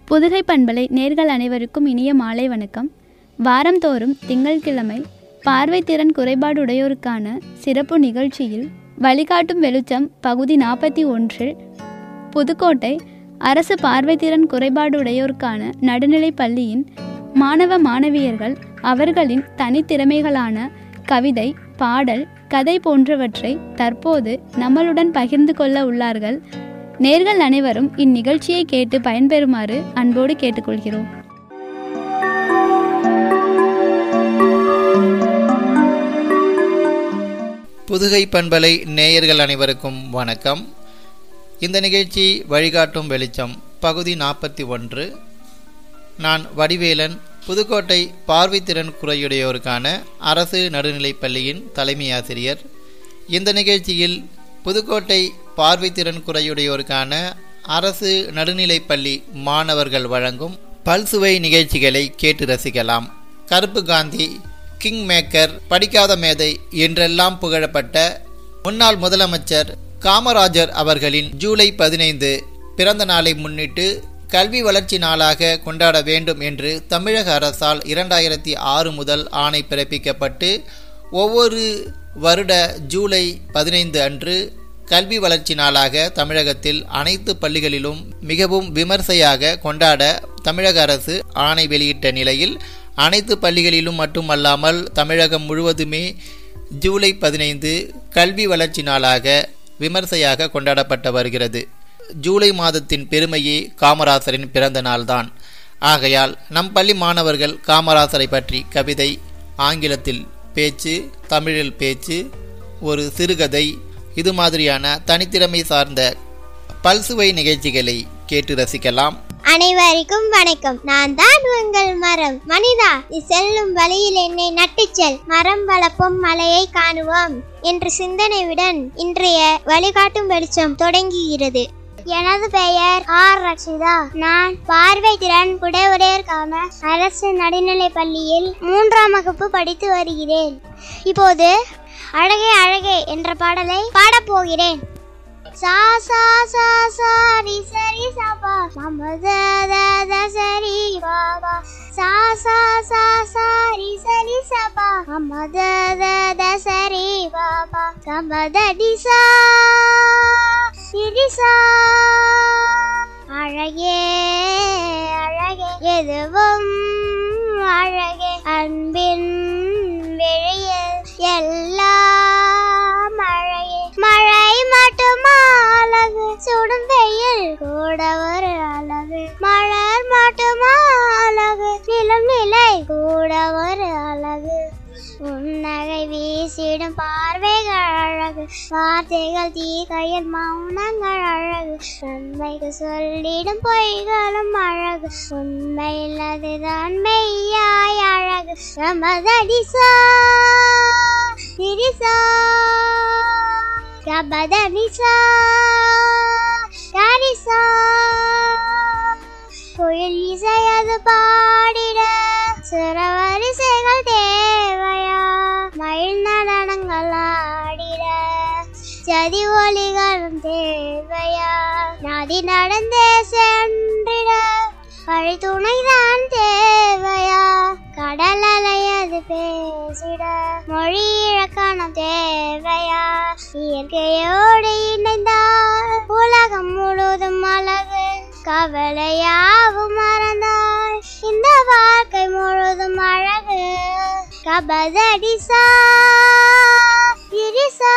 புதுகை பண்பலை நேர்கள் அனைவருக்கும் இனிய மாலை வணக்கம் வாரந்தோறும் திங்கட்கிழமை பார்வை திறன் குறைபாடுடையோருக்கான சிறப்பு நிகழ்ச்சியில் வழிகாட்டும் வெளிச்சம் பகுதி நாற்பத்தி ஒன்றில் புதுக்கோட்டை அரசு பார்வைத்திறன் குறைபாடுடையோருக்கான நடுநிலைப் பள்ளியின் மாணவ மாணவியர்கள் அவர்களின் தனித்திறமைகளான கவிதை பாடல் கதை போன்றவற்றை தற்போது நம்மளுடன் பகிர்ந்து கொள்ள உள்ளார்கள் நேர்கள் அனைவரும் இந்நிகழ்ச்சியை கேட்டு பயன்பெறுமாறு அன்போடு கேட்டுக்கொள்கிறோம் புதுகை பண்பலை நேயர்கள் அனைவருக்கும் வணக்கம் இந்த நிகழ்ச்சி வழிகாட்டும் வெளிச்சம் பகுதி நாற்பத்தி ஒன்று நான் வடிவேலன் புதுக்கோட்டை பார்வைத்திறன் குறையுடையோருக்கான அரசு நடுநிலைப் பள்ளியின் தலைமை ஆசிரியர் இந்த நிகழ்ச்சியில் புதுக்கோட்டை பார்வைத்திறன் குறையுடையோருக்கான அரசு நடுநிலைப் பள்ளி மாணவர்கள் வழங்கும் பல்சுவை நிகழ்ச்சிகளை கேட்டு ரசிக்கலாம் கருப்பு காந்தி கிங் மேக்கர் படிக்காத மேதை என்றெல்லாம் புகழப்பட்ட முன்னாள் முதலமைச்சர் காமராஜர் அவர்களின் ஜூலை பதினைந்து பிறந்த நாளை முன்னிட்டு கல்வி வளர்ச்சி நாளாக கொண்டாட வேண்டும் என்று தமிழக அரசால் இரண்டாயிரத்தி ஆறு முதல் ஆணை பிறப்பிக்கப்பட்டு ஒவ்வொரு வருட ஜூலை பதினைந்து அன்று கல்வி வளர்ச்சி நாளாக தமிழகத்தில் அனைத்து பள்ளிகளிலும் மிகவும் விமர்சையாக கொண்டாட தமிழக அரசு ஆணை வெளியிட்ட நிலையில் அனைத்து பள்ளிகளிலும் மட்டுமல்லாமல் தமிழகம் முழுவதுமே ஜூலை பதினைந்து கல்வி வளர்ச்சி நாளாக விமர்சையாக கொண்டாடப்பட்டு வருகிறது ஜூலை மாதத்தின் பெருமையே காமராசரின் பிறந்த நாள்தான் ஆகையால் நம் பள்ளி மாணவர்கள் காமராசரை பற்றி கவிதை ஆங்கிலத்தில் பேச்சு தமிழில் பேச்சு ஒரு சிறுகதை இது மாதிரியான தனித்திறமை சார்ந்த பல்சுவை நிகழ்ச்சிகளை கேட்டு ரசிக்கலாம் அனைவருக்கும் வணக்கம் நான் தான் உங்கள் மரம் மனிதா நீ செல்லும் வழியில் என்னை நட்டுச் செல் மரம் வளர்ப்போம் மலையை காணுவோம் என்ற சிந்தனையுடன் இன்றைய வழிகாட்டும் வெளிச்சம் தொடங்குகிறது எனது பெயர் ஆர் ரக்ஷிதா நான் பார்வை திறன் உடையவரையருக்கான அரசு நடுநிலைப் பள்ளியில் மூன்றாம் வகுப்பு படித்து வருகிறேன் இப்போது அழகே அழகே என்ற பாடலை பாடப் சா சா சா சா ரி சரி சபா மம த த த சரி பாபா சா சா சா சா ரி சரி சபா மம த த த சரி பாபா கம த டி சா ரி சா அழகே அழகே எதுவும் அழகே அன்பின் வெளியில் எல்லாம் அழகே மழை மட்டுமா அழகு சுடும் வெயில் கூட ஒரு அழகு மலர் மட்டுமா அழகு நிலம் நிலை கூட ஒரு அழகு உன்னகை வீசிடும் பார்வைகள் அழகு வார்த்தைகள் தீகையில் மௌனங்கள் அழகு நன்மைக்கு சொல்லிடும் பொய்களும் அழகு உண்மையில் அதுதான் மெய்யாய் அழகு நமதடிசா திரிசா கபதனிசா யாரிசா குயில் இசையது பாடிட சிறவரிசைகள் தேவையா மயில் நடனங்கள் ஆடிட சதி ஒலிகளும் தேவையா நதி நடந்தே சென்றிட வழி துணைதான் தேவையா கடல் அலையது பேசிட மொழி இலக்கணம் தேவையா இயற்கையோடு இணைந்தால் உலகம் முழுதும் அழகு கவலையாவும் மறந்தால் இந்த வாழ்க்கை முழுதும் அழகு கபதடிசா இரிசா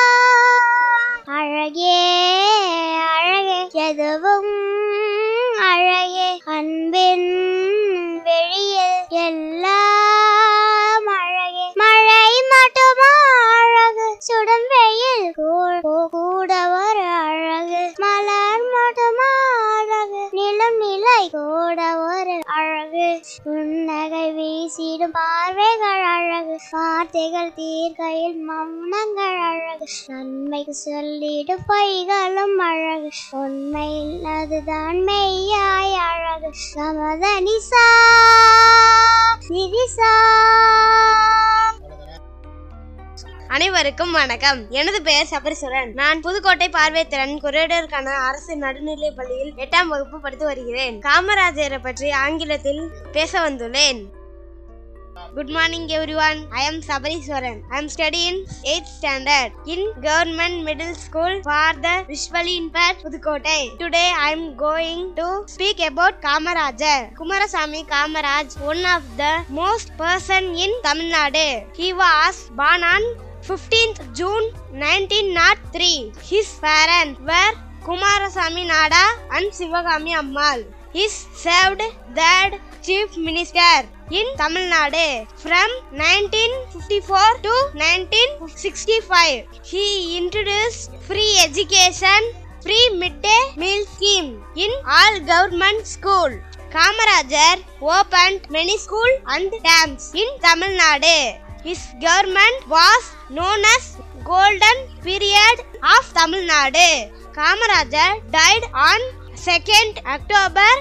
அழகே அழகே எதுவும் அழகே அன்பின் வெளியில் எல்லாம் அழகே மழை மட்டுமா அழகு சுடும் வெயில் கூ- கூட ஒரு அழகு மலர் மட்டுமா அழகு நிலம் நிலை கூட ஒரு அழகு புன்னகை வீசிடும் பார்வைகள் அழகு வார்த்தைகள் தீர்க்கையில் மௌனங்கள் அழகு நன்மைக்கு சொல்லிடும் பொய்களும் அழகு உண்மையில் அதுதான் மெய்யாய் அழகு நமத நிசா நிதிசா அனைவருக்கும் வணக்கம் எனது பெயர் சபரிசுரன் நான் புதுக்கோட்டை பார்வைத்திறன் குறைடருக்கான அரசு நடுநிலைப் பள்ளியில் எட்டாம் வகுப்பு படித்து வருகிறேன் காமராஜரை பற்றி ஆங்கிலத்தில் பேச வந்துள்ளேன் Good morning everyone. I am Sabariswaran. I am studying 8th standard in Government Middle School for the visually impaired Pudukkottai. Today I am going to speak about Kamarajar. Kumarasamy Kamaraj, one of the most person in Tamil Nadu. He was born on 15th June 1903. His parents were Kumarasamy Nada and Sivagami Ammal. He served third chief minister in Tamil Nadu from 1954 to 1965. He introduced free education, free midday meal scheme in all government school. Kamarajar opened many school and dams in Tamil Nadu. His government was known as Golden Period of Tamil Nadu. Kamarajar died on 2nd October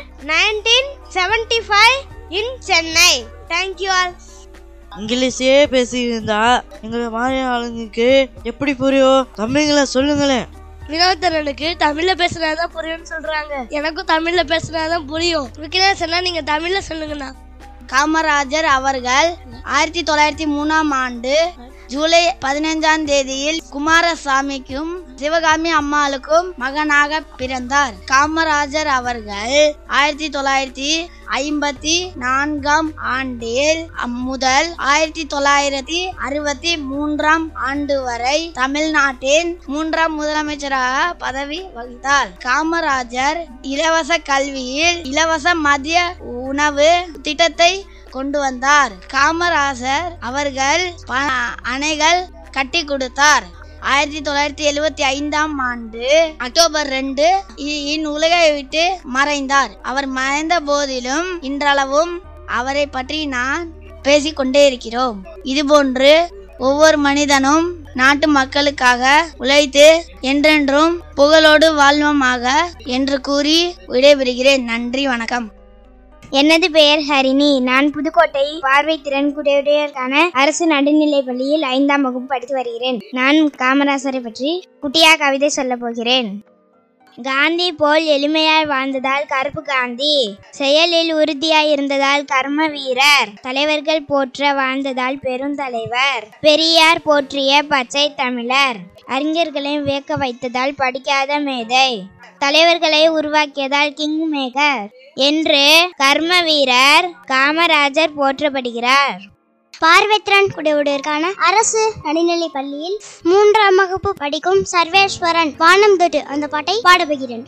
1975 in Chennai. Thank you all. இங்கிலீஷே பேசியிருந்தா எங்களை மாதிரி ஆளுங்களுக்கு எப்படி புரியும் தமிழ்ல சொல்லுங்களேன் வினோதரனுக்கு தமிழ்ல பேசுனாதான் புரியும்னு சொல்றாங்க எனக்கும் தமிழ்ல பேசுனாதான் புரியும் விக்னேஷனா நீங்க தமிழ்ல சொல்லுங்கண்ணா காமராஜர் அவர்கள் ஆயிரத்தி தொள்ளாயிரத்தி மூணாம் ஆண்டு ஜூலை பதினைஞ்சாம் தேதியில் குமாரசாமிக்கும் சிவகாமி அம்மாளுக்கும் மகனாக பிறந்தார் காமராஜர் அவர்கள் ஆயிரத்தி தொள்ளாயிரத்தி ஐம்பத்தி நான்காம் ஆண்டில் முதல் ஆயிரத்தி தொள்ளாயிரத்தி அறுபத்தி மூன்றாம் ஆண்டு வரை தமிழ்நாட்டின் மூன்றாம் முதலமைச்சராக பதவி வகித்தார் காமராஜர் இலவச கல்வியில் இலவச மதிய உணவு திட்டத்தை கொண்டு வந்தார் காமராஜர் அவர்கள் பல அணைகள் கட்டி கொடுத்தார் ஆயிரத்தி தொள்ளாயிரத்தி எழுவத்தி ஐந்தாம் ஆண்டு அக்டோபர் ரெண்டு இன் உலகை விட்டு மறைந்தார் அவர் மறைந்த போதிலும் இன்றளவும் அவரை பற்றி நான் பேசிக்கொண்டே இருக்கிறோம் இதுபோன்று ஒவ்வொரு மனிதனும் நாட்டு மக்களுக்காக உழைத்து என்றென்றும் புகழோடு வாழ்வமாக என்று கூறி விடைபெறுகிறேன் நன்றி வணக்கம் எனது பெயர் ஹரிணி நான் புதுக்கோட்டை பார்வை திறன் குறையுடையோருக்கான அரசு நடுநிலைப் பள்ளியில் ஐந்தாம் வகுப்பு படித்து வருகிறேன் நான் காமராசரை பற்றி குட்டியா கவிதை சொல்ல போகிறேன் காந்தி போல் எளிமையாய் வாழ்ந்ததால் கருப்பு காந்தி செயலில் உறுதியாய் இருந்ததால் கர்ம வீரர் தலைவர்கள் போற்ற வாழ்ந்ததால் பெருந்தலைவர் பெரியார் போற்றிய பச்சை தமிழர் அறிஞர்களை வியக்க வைத்ததால் படிக்காத மேதை தலைவர்களை உருவாக்கியதால் கிங் மேகர் என்று கர்ம வீரர் காமராஜர் போற்றப்படுகிறார் பார்வைத்திறன் குடியுடையருக்கான அரசு நடுநிலைப் பள்ளியில் மூன்றாம் வகுப்பு படிக்கும் சர்வேஸ்வரன் வானம் தொட்டு அந்த பாட்டை பாடப்போகிறேன்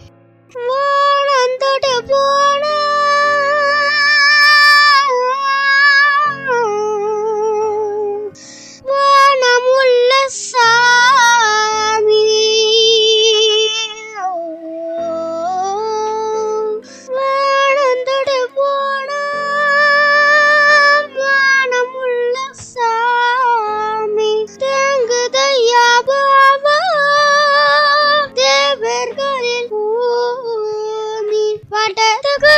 வானம் தொட்டு போன வானம் உள்ள சாமி வானம் தொட்டு போன வானம் உள்ள சாமி தங்குதையா பாபா தேவர்களின் பூமி பட்டத்துக்கு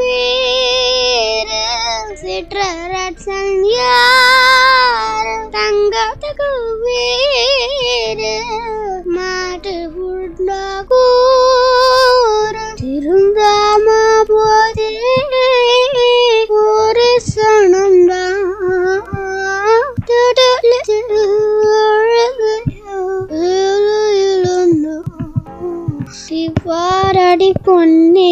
வேறு சிற்றரசன் யார் தங்கத்துக்கு வேறு மாட்டு புண்ணகூர் திருந்தாம போதே ஒரு சனம்தான் பாரடி பொன்னே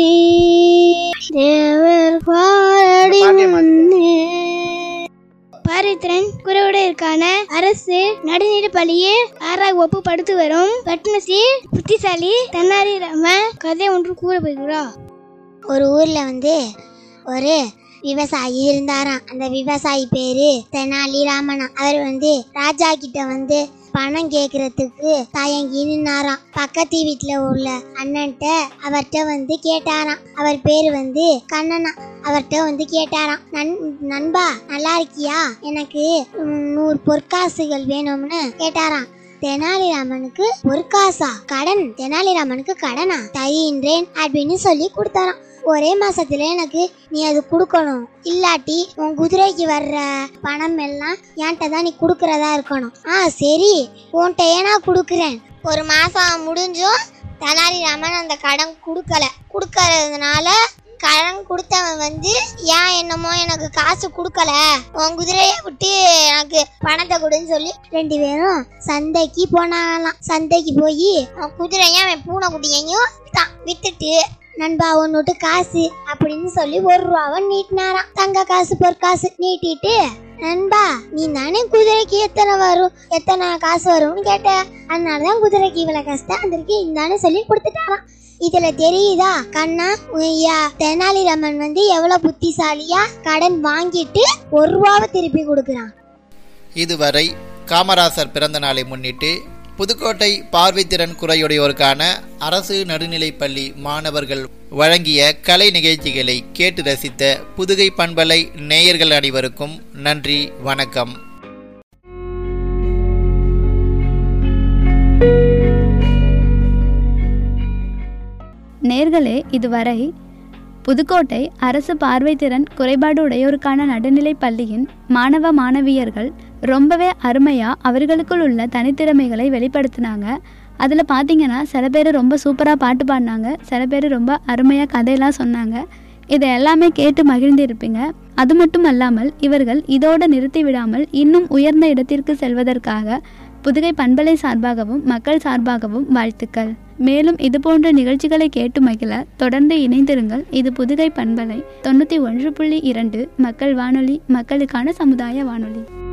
தேவர் பாரடி பொன்னே பாரித்திரன் குறைவுடையருக்கான அரசு நடுநிலை பள்ளியே ஆறாம் வகுப்பு படித்து வரும் பட்மசி புத்திசாலி தன்னாரி ராம கதை ஒன்று கூற போகிறார் ஒரு ஊர்ல வந்து ஒரு விவசாயி இருந்தாராம் அந்த விவசாயி பேரு தெனாலி ராமனா அவர் வந்து ராஜா கிட்ட வந்து பணம் கேக்குறதுக்கு தயங்கி நின்னாராம் பக்கத்து வீட்டுல உள்ள அண்ணன்ட்ட அவர்கிட்ட வந்து கேட்டாராம் அவர் பேரு வந்து கண்ணனா அவர்கிட்ட வந்து கேட்டாராம் நன் நண்பா நல்லா இருக்கியா எனக்கு ம், நூறு பொற்காசுகள் வேணும்னு கேட்டாராம் தெனாலிராமனுக்கு ஒரு காசா கடன் தெனாலிராமனுக்கு கடனா தருகின்றேன் அப்படின்னு சொல்லி கொடுத்தாராம் ஒரே மாசத்துல எனக்கு நீ அது கொடுக்கணும் இல்லாட்டி உன் குதிரைக்கு வர்ற பணம் எல்லாம் என்கிட்ட தான் நீ கொடுக்கறதா இருக்கணும் ஆ சரி உன்கிட்டயே நான் கொடுக்குறேன் ஒரு மாசம் முடிஞ்சும் தெனாலிராமன் அந்த கடன் கொடுக்கல கொடுக்கறதுனால கடன் கொடுத்தவன் வந்து ஏன் என்னமோ எனக்கு காசு கொடுக்கல உன் குதிரைய விட்டு எனக்கு பணத்தை கொடுன்னு சொல்லி ரெண்டு பேரும் சந்தைக்கு போனாங்களாம் சந்தைக்கு போய் அவன் குதிரையும் அவன் பூனைக்குட்டியையும் வித்தான் வித்துட்டு நண்பா ஒன்னுட்டு காசு அப்படின்னு சொல்லி ஒரு ரூபாவை நீட்டினாராம் தங்க காசு பொற்காசு நீட்டிட்டு நண்பா நீ தானே குதிரைக்கு எத்தனை வரும் எத்தனை காசு வரும்னு கேட்ட அதனாலதான் குதிரைக்கு இவ்வளவு கஷ்டம் வந்திருக்கு இந்தானே சொல்லி கொடுத்துட்டாராம் இதுல தெரியுதா கண்ணா ஐயா தெனாலிராமன் வந்து எவ்வளவு புத்திசாலியா கடன் வாங்கிட்டு ஒரு ரூபாவை திருப்பி கொடுக்குறான் இதுவரை காமராசர் பிறந்த நாளை முன்னிட்டு புதுக்கோட்டை பார்வைத்திறன் குறையுடையோருக்கான அரசு நடுநிலைப்பள்ளி மாணவர்கள் வழங்கிய கலை நிகழ்ச்சிகளை கேட்டு ரசித்த புதுகை பண்பலை நேயர்கள் அனைவருக்கும் நன்றி வணக்கம் நேர்களே இதுவரை புதுக்கோட்டை அரசு பார்வைத்திறன் குறைபாடு உடையோருக்கான நடுநிலைப் பள்ளியின் மாணவ மாணவியர்கள் ரொம்பவே அருமையாக அவர்களுக்குள் உள்ள தனித்திறமைகளை வெளிப்படுத்தினாங்க அதில் பார்த்தீங்கன்னா சில பேர் ரொம்ப சூப்பராக பாட்டு பாடினாங்க சில பேர் ரொம்ப அருமையாக கதையெல்லாம் சொன்னாங்க இதை எல்லாமே கேட்டு மகிழ்ந்திருப்பீங்க அது மட்டும் அல்லாமல் இவர்கள் இதோடு நிறுத்தி விடாமல் இன்னும் உயர்ந்த இடத்திற்கு செல்வதற்காக புதுகை பண்பலை சார்பாகவும் மக்கள் சார்பாகவும் வாழ்த்துக்கள் மேலும் இது போன்ற நிகழ்ச்சிகளை கேட்டு மகிழ தொடர்ந்து இணைந்திருங்கள் இது புதுகை பண்பலை தொண்ணூற்றி ஒன்று புள்ளி இரண்டு மக்கள் வானொலி மக்களுக்கான சமுதாய வானொலி